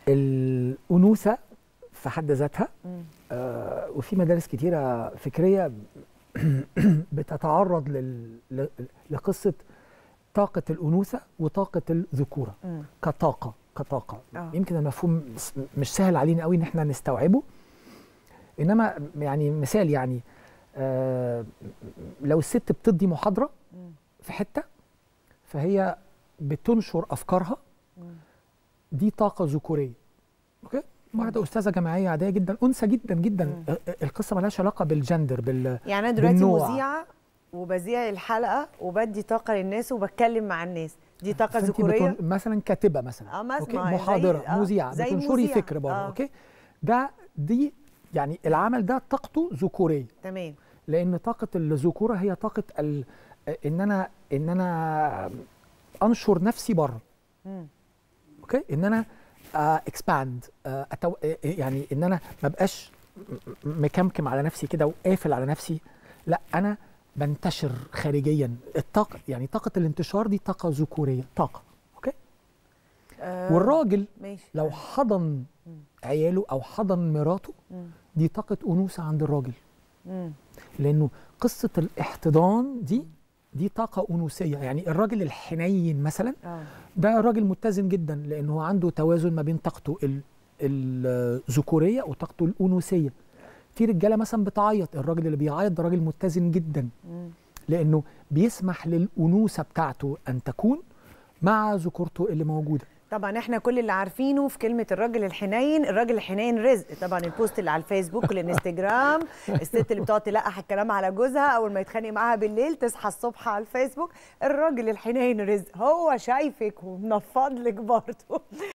الانوثه في حد ذاتها مم. آه وفي مدارس كتيره فكريه بتتعرض لل... ل- لقصه طاقه الانوثه وطاقه الذكوره مم. كطاقه كطاقه آه. يمكن المفهوم س- مش سهل علينا قوي ان احنا نستوعبه انما يعني مثال يعني آه لو الست بتدي محاضره مم. في حته فهي بتنشر افكارها مم. دي طاقه ذكوريه اوكي واحده استاذه جامعيه عاديه جدا انثى جدا جدا مم. آه، آه، القصه مالهاش علاقه بالجندر بال يعني انا دلوقتي بالنوع. مذيعه وبذيع الحلقه وبدي طاقه للناس وبتكلم مع الناس دي طاقه فأنتي ذكوريه بتن- مثلا كاتبه مثلا اه مثلا أوكي؟ ما هي زي- محاضره آه، مذيعه زي بتنشري مذيع. فكر برضه آه. اوكي ده دي يعني العمل ده طاقته ذكوريه تمام لان طاقه الذكوره هي طاقه ال... ان انا ان انا انشر نفسي بره مم. اوكي ان انا اكسباند أتو... آه، يعني ان انا ما بقاش م- م- مكمكم على نفسي كده وقافل على نفسي لا انا بنتشر خارجيا الطاقه يعني طاقه الانتشار دي طاقه ذكوريه طاقه اوكي آه والراجل ماشي لو حضن عياله او حضن مراته مم. دي طاقه انوثه عند الراجل مم. لانه قصه الاحتضان دي دي طاقه انوثيه يعني الراجل الحنين مثلا اه ده راجل متزن جدا لان هو عنده توازن ما بين طاقته ال- الذكوريه وطاقته الانوثيه في رجاله مثلا بتعيط الراجل اللي بيعيط ده راجل متزن جدا مم. لانه بيسمح للانوثه بتاعته ان تكون مع ذكورته اللي موجوده طبعا احنا كل اللي عارفينه في كلمه الراجل الحنين الراجل الحنين رزق طبعا البوست اللي على الفيسبوك والانستجرام الست اللي بتقعد تلقح الكلام على جوزها اول ما يتخانق معاها بالليل تصحى الصبح على الفيسبوك الراجل الحنين رزق هو شايفك ومنفض لك برضه